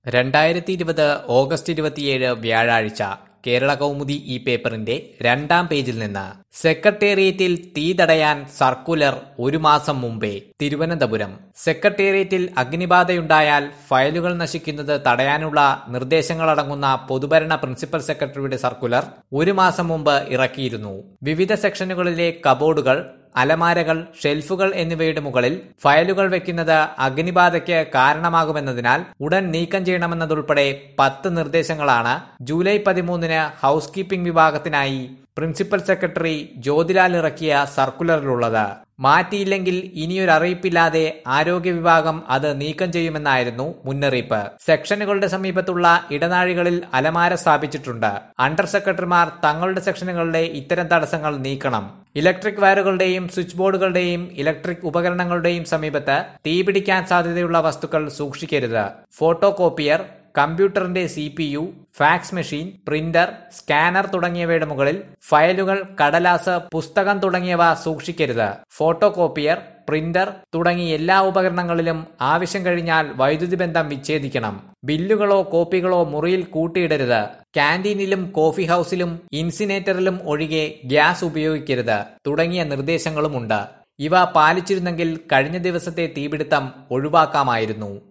രണ്ടായിരത്തി ഇരുപത് ഓഗസ്റ്റ് ഇരുപത്തിയേഴ് വ്യാഴാഴ്ച കേരള കൗമുദി ഈ പേപ്പറിന്റെ രണ്ടാം പേജിൽ നിന്ന് സെക്രട്ടേറിയറ്റിൽ തീ തടയാൻ സർക്കുലർ ഒരു മാസം മുമ്പേ തിരുവനന്തപുരം സെക്രട്ടേറിയറ്റിൽ അഗ്നിബാധയുണ്ടായാൽ ഫയലുകൾ നശിക്കുന്നത് തടയാനുള്ള നിർദ്ദേശങ്ങളടങ്ങുന്ന പൊതുഭരണ പ്രിൻസിപ്പൽ സെക്രട്ടറിയുടെ സർക്കുലർ ഒരു മാസം മുമ്പ് ഇറക്കിയിരുന്നു വിവിധ സെക്ഷനുകളിലെ കബോർഡുകൾ അലമാരകൾ ഷെൽഫുകൾ എന്നിവയുടെ മുകളിൽ ഫയലുകൾ വെക്കുന്നത് അഗ്നിബാധയ്ക്ക് കാരണമാകുമെന്നതിനാൽ ഉടൻ നീക്കം ചെയ്യണമെന്നതുൾപ്പെടെ പത്ത് നിർദ്ദേശങ്ങളാണ് ജൂലൈ പതിമൂന്നിന് ഹൌസ് കീപ്പിംഗ് വിഭാഗത്തിനായി പ്രിൻസിപ്പൽ സെക്രട്ടറി ജ്യോതിലാൽ ഇറക്കിയ സർക്കുലറിലുള്ളത് മാറ്റിയില്ലെങ്കിൽ ഇനിയൊരു അറിയിപ്പില്ലാതെ ആരോഗ്യ വിഭാഗം അത് നീക്കം ചെയ്യുമെന്നായിരുന്നു മുന്നറിയിപ്പ് സെക്ഷനുകളുടെ സമീപത്തുള്ള ഇടനാഴികളിൽ അലമാര സ്ഥാപിച്ചിട്ടുണ്ട് അണ്ടർ സെക്രട്ടറിമാർ തങ്ങളുടെ സെക്ഷനുകളിലെ ഇത്തരം തടസ്സങ്ങൾ നീക്കണം ഇലക്ട്രിക് വയറുകളുടെയും സ്വിച്ച് ബോർഡുകളുടെയും ഇലക്ട്രിക് ഉപകരണങ്ങളുടെയും സമീപത്ത് തീപിടിക്കാൻ സാധ്യതയുള്ള വസ്തുക്കൾ സൂക്ഷിക്കരുത് ഫോട്ടോ കോപ്പിയർ കമ്പ്യൂട്ടറിന്റെ C P U fax machine printer scanner തുടങ്ങിയവയുടെ മുകളിൽ ഫയലുകൾ കടലാസ് പുസ്തകം തുടങ്ങിയവ സൂക്ഷിക്കരുത് ഫോട്ടോ കോപ്പിയർ പ്രിന്റർ തുടങ്ങി എല്ലാ ഉപകരണങ്ങളിലും ആവശ്യം കഴിഞ്ഞാൽ വൈദ്യുതി ബന്ധം വിച്ഛേദിക്കണം ബില്ലുകളോ കോപ്പികളോ മുറിയിൽ കൂട്ടിയിടരുത് ക്യാൻറ്റീനിലും കോഫി ഹൌസിലും ഇൻസിനേറ്ററിലും ഒഴികെ ഗ്യാസ് ഉപയോഗിക്കരുത് തുടങ്ങിയ നിർദ്ദേശങ്ങളുമുണ്ട് ഇവ പാലിച്ചിരുന്നെങ്കിൽ കഴിഞ്ഞ ദിവസത്തെ തീപിടുത്തം ഒഴിവാക്കാമായിരുന്നു